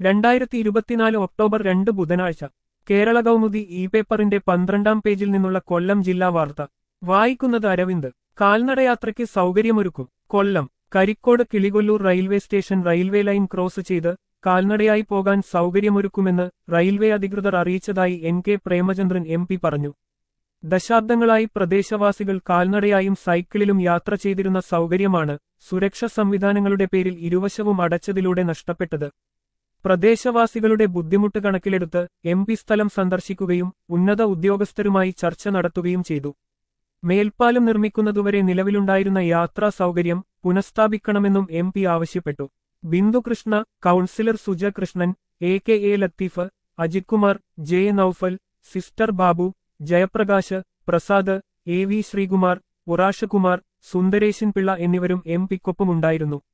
രണ്ടായിരത്തി ഇരുപത്തിനാല് ഒക്ടോബർ രണ്ട് ബുധനാഴ്ച കേരള കൗമുദി ഇ പേപ്പറിന്റെ പന്ത്രണ്ടാം പേജിൽ നിന്നുള്ള കൊല്ലം ജില്ലാ വാർത്ത വായിക്കുന്നത് അരവിന്ദ് കാൽനടയാത്രയ്ക്ക് സൗകര്യമൊരുക്കും Kollam Karikode Kilikollur railway station railway line cross ചെയ്ത് കാൽനടയായി പോകാൻ സൗകര്യമൊരുക്കുമെന്ന് റെയിൽവേ അധികൃതർ അറിയിച്ചതായി N K Premachandran M P പറഞ്ഞു ദശാബ്ദങ്ങളായി പ്രദേശവാസികൾ കാൽനടയായും സൈക്കിളിലും യാത്ര ചെയ്തിരുന്ന സൗകര്യമാണ് സുരക്ഷാ സംവിധാനങ്ങളുടെ പേരിൽ ഇരുവശവും അടച്ചതിലൂടെ നഷ്ടപ്പെട്ടത് പ്രദേശവാസികളുടെ ബുദ്ധിമുട്ട് കണക്കിലെടുത്ത് എം പി സ്ഥലം സന്ദർശിക്കുകയും ഉന്നത ഉദ്യോഗസ്ഥരുമായി ചർച്ച നടത്തുകയും ചെയ്തു മേൽപ്പാലം നിർമ്മിക്കുന്നതുവരെ നിലവിലുണ്ടായിരുന്ന യാത്രാ സൗകര്യം പുനഃസ്ഥാപിക്കണമെന്നും എം പി ആവശ്യപ്പെട്ടു Bindukrishna councillor Suja Krishnan A K A Latheef Ajith Kumar J Noufal sister Babu Jayaprakash Prasad A V Sreekumar ഉറാഷകുമാർ സുന്ദരേശൻ പിള്ള എന്നിവരും എം പിക്കൊപ്പമുണ്ടായിരുന്നു